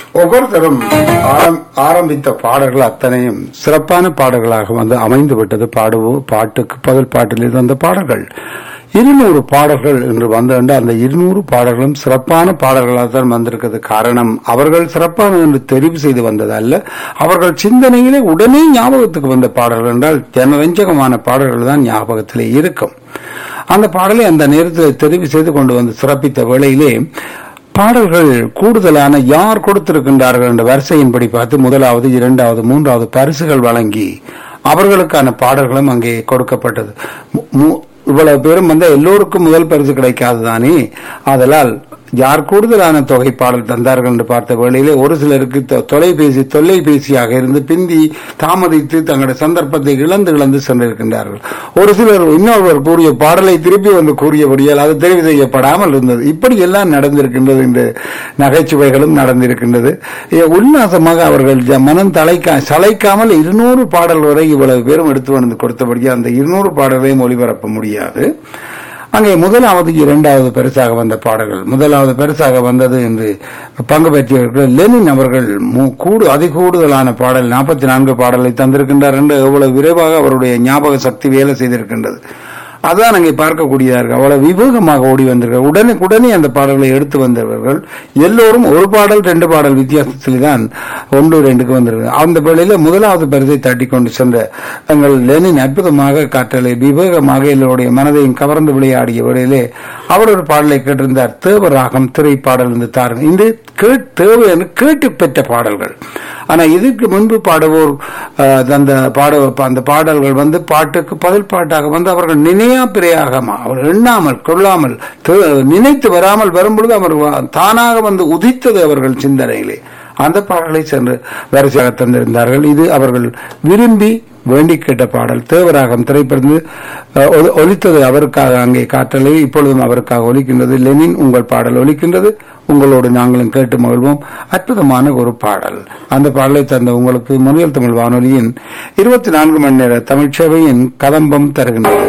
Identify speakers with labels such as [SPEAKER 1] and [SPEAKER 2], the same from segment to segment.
[SPEAKER 1] ஒவ்வொருத்தரும் ஆரம்- ஆரம்பித்த பாடல்கள் அத்தனையும் சிறப்பான பாடல்களாக வந்து அமைந்து விட்டது பாடுவோ பாட்டுக்கு பதில் பாட்டில் வந்த பாடல்கள் இருநூறு பாடல்கள் என்று வந்த அந்த இருநூறு பாடல்களும் சிறப்பான பாடல்களாக தான் வந்திருக்கிறது காரணம் அவர்கள் சிறப்பான என்று தெரிவு செய்து வந்தது அல்ல அவர்கள் சிந்தனையிலே உடனே ஞாபகத்துக்கு வந்த பாடல்கள் என்றால் ஜனரஞ்சகமான பாடல்கள் தான் ஞாபகத்திலே இருக்கும் அந்த பாடலை அந்த நேரத்தில் தெரிவு செய்து கொண்டு வந்து சிறப்பித்த வேளையிலே பாடல்கள் கூடுதலான யார் கொடுத்திருக்கின்றார்கள் என்ற வரிசையின்படி பார்த்து முதலாவது இரண்டாவது மூன்றாவது பரிசுகள் வழங்கி அவர்களுக்கான பாடல்களும் அங்கே கொடுக்கப்பட்டது மு- மு- இவ்வளவு பேரும் வந்து எல்லோருக்கும் முதல் பரிசு கிடைக்காதுதானே ஆதலால் யார் கூடுதலான தொகை பாடல் தந்தார்கள் என்று பார்த்த வேளையிலே ஒரு சிலருக்கு தொ- தொலைபேசி தொல்லைபேசியாக இருந்து பிந்தி தாமதித்து தங்களுடைய சந்தர்ப்பத்தை இழந்து இழந்து சென்றிருக்கின்றார்கள் ஒரு சிலர் இன்னொருவர் கூறிய பாடலை திருப்பி வந்து கூறியபடியால் அது தெரிவு செய்யப்படாமல் இருந்தது இப்படி எல்லாம் நடந்திருக்கின்றது இந்த நகைச்சுவைகளும் நடந்திருக்கின்றது ஏ, உல்லாசமாக அவர்கள் ஜ- மனம் தலைக்கா சளைக்காமல் இருநூறு பாடல் வரை இவ்வளவு பேரும் எடுத்து வந்து கொடுத்தபடியா அந்த இருநூறு பாடலையும் ஒளிபரப்ப முடியாது அங்கே முதலாவது இரண்டாவது பரிசாக வந்த பாடல்கள் முதலாவது பரிசாக வந்தது என்று பங்கு பெற்றவர்கள் லெனின் அவர்கள் மு- கூடு அதிகூடுதலான பாடல் நாற்பத்தி நான்கு பாடலை தந்திருக்கின்றார் என்று எவ்வளவு விரைவாக அவருடைய ஞாபக சக்தி வேலை செய்திருக்கின்றது அதான் அங்கே பார்க்கக்கூடியதாக அவ்வளவு விவேகமாக ஓடி வந்திருக்கிறார் உடனுக்குடனே அந்த பாடல்களை எடுத்து வந்தவர்கள் எல்லோரும் ஒரு பாடல் ரெண்டு பாடல் வித்தியாசத்தில் தான் ஒன்று ரெண்டுக்கு வந்திருக்கிறார் அந்த வேளையில முதலாவது பரிசை தட்டி கொண்டு சென்ற எங்கள் லெனின் அற்புதமாக காற்றலை விவேகமாக எல்லோருடைய மனதையும் கவர்ந்து விளையாடிய வேளையிலே அவர் ஒரு பாடலை கேட்டிருந்தார் தேவராகம் திரை பாடல் என்று தாருங்க இந்த கேட் தேவை என்று கேட்டு பெற்ற பாடல்கள் ஆனா இதற்கு முன்பு பாடுவோர் அஹ், அந்த பாட அந்த பாடல்கள் வந்து பாட்டுக்கு பதில் பாட்டாக வந்து அவர்கள் நினையா பிறையாக அவர் எண்ணாமல் கொள்ளாமல் தே- நினைத்து வராமல் வரும்பொழுது அவர் வ- தானாக வந்து உதித்தது அவர்கள் சிந்தனையிலே அந்த பாடலை சென்று வரிசையாக தந்திருந்தார்கள் இது அவர்கள் விரும்பி வேண்டி கேட்ட பாடல் தேவராகம் திரைப்படம் ஒலித்தது அவருக்காக அங்கே காற்றலை இப்பொழுதும் அவருக்காக ஒலிக்கின்றது லெனின் உங்கள் பாடல் ஒலிக்கின்றது உங்களோடு நாங்களும் கேட்டு மகிழ்வோம் அற்புதமான ஒரு பாடல் அந்த பாடலை தந்த உங்களுக்கு முனியல் தமிழ் வானொலியின் இருபத்தி நான்கு மணி நேர தமிழ் சேவையின் கதம்பம் தருகின்றது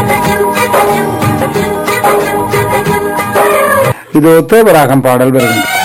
[SPEAKER 1] இதோ தேவராகம் பாடல் வருகின்றது